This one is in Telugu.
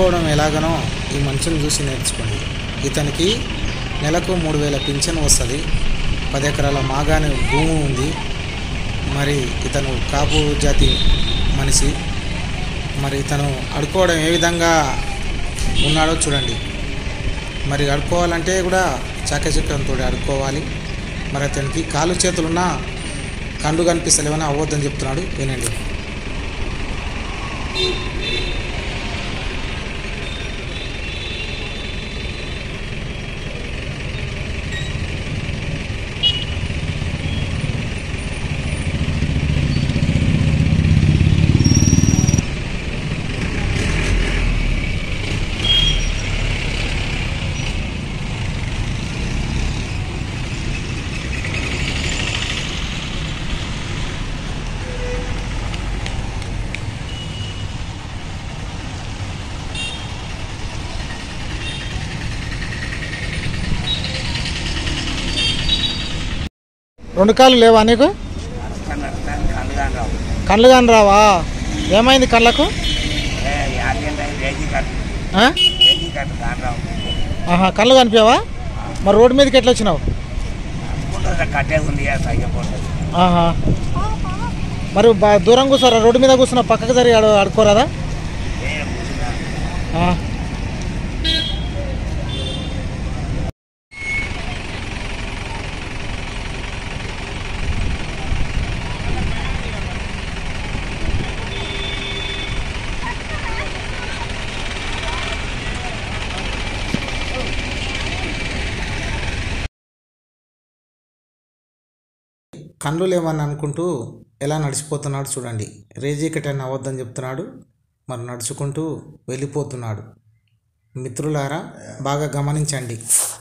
అడుక్కోవడం ఎలాగనో ఈ మనిషిని చూసి నేర్చుకోండి ఇతనికి నెలకు మూడు వేల పింఛన్ వస్తుంది పది ఎకరాల మాగానే భూమి ఉంది మరి ఇతను కాపు జాతి మనిషి మరి ఇతను అడుక్కోవడం ఏ విధంగా ఉన్నాడో చూడండి మరి అడుక్కోవాలంటే కూడా చాకచక్యంతో అడుక్కోవాలి మరి అతనికి కాలు చేతులున్నా కండు కనిపిస్తలేవని అవ్వద్దని చెప్తున్నాడు వినండి రెండు కాళ్ళు లేవా నీకు కన్ను కన్ను కాని రావు కళ్ళు కానీ రావా ఏమైంది కళ్ళకు ఏ యాకెంట్ రేజీ కట్టు ఆ? రేజీ కట్టు కాని రావు ఆహా కళ్ళు కనిపించావా మరి రోడ్డు మీదకి ఎట్లా వచ్చినావు అనుకుంటుంది కట్టే ఉంది తగ్గిపోతుంది ఆహా మరి బా దూరం కూర్చోరా రోడ్డు మీద కూర్చున్నా పక్కకు జరిగి ఆడు ఆడుకోరాదా ఏ కూర్చున్నా ఆ. కళ్ళు లేవని అనుకుంటూ ఎలా నడిచిపోతున్నాడు చూడండి రేజీ కట్టని అవ్వద్దని చెప్తున్నాడు మరి నడుచుకుంటూ వెళ్ళిపోతున్నాడు మిత్రులారా బాగా గమనించండి